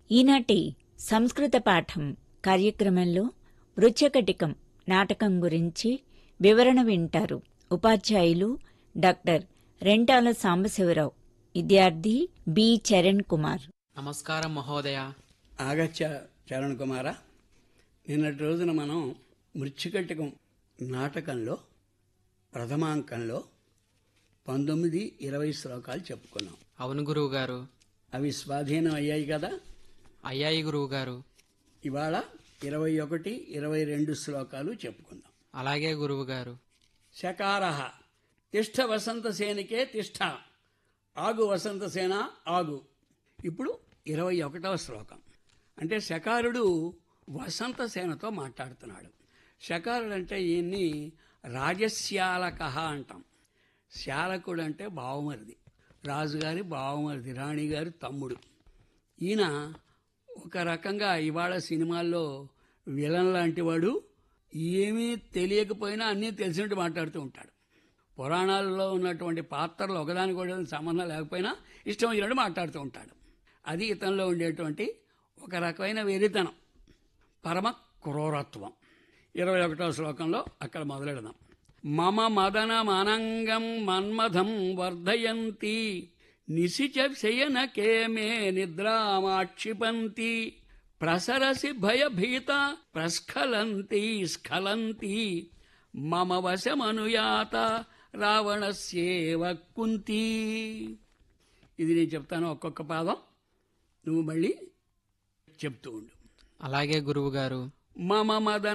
ఈనాటి సంస్కృత పాఠం కార్యక్రమంలో వృచ్చకటికం నాటకం గురించి వివరణ వింటారు ఉపాధ్యాయులు డాక్టర్ రెంటాల సాంబశివరావు విద్యార్థి బి చరణ్ కుమార్ నమస్కారం మహోదయ ఆగచ్చ చరణ్ కుమార నిన్నటి రోజున మనం మృత్యుకటికం నాటకంలో ప్రథమాంకంలో పంతొమ్మిది ఇరవై శ్లోకాలు చెప్పుకున్నాం అవును గురువు గారు అవి స్వాధీనం అయ్యాయి కదా అయ్యాయి గురువు గారు ఇవాళ ఇరవై ఒకటి ఇరవై రెండు శ్లోకాలు చెప్పుకుందాం అలాగే గురువు గారు శకార తిష్ట వసంతసేనికే తిష్ట ఆగు వసంతసేన ఆగు ఇప్పుడు ఇరవై ఒకటవ శ్లోకం అంటే శకారుడు వసంతసేనతో మాట్లాడుతున్నాడు శకారుడు అంటే ఈయన్ని రాజశ్యాలక అంటాం శాలకుడు అంటే బావమరిది రాజుగారి బావమరిది రాణిగారి తమ్ముడు ఈయన ఒక రకంగా ఇవాళ సినిమాల్లో విలన్ లాంటి వాడు ఏమీ తెలియకపోయినా అన్నీ తెలిసినట్టు మాట్లాడుతూ ఉంటాడు పురాణాల్లో ఉన్నటువంటి పాత్రలు ఒకదానికి కూడా సంబంధం లేకపోయినా ఇష్టం వచ్చినట్టు మాట్లాడుతూ ఉంటాడు అది ఇతనిలో ఉండేటువంటి ఒక రకమైన వెరితనం పరమ క్రూరత్వం ఇరవై ఒకటో శ్లోకంలో అక్కడ మొదలెడదాం మమ మదన మనంగం మన్మథం వర్ధయంతి నిశిచ శయనకే మే నిద్రామాక్షిపంతి ప్రసరసి భయభీత ప్రస్ఖలంతి స్ఖలంతి మమ వశమనుయాత రావణస్యేవ కుంతి ఇది నేను చెప్తాను ఒక్కొక్క పాదం నువ్వు మళ్ళీ చెప్తూ ఉండు అలాగే గురువు గారు మమ మదన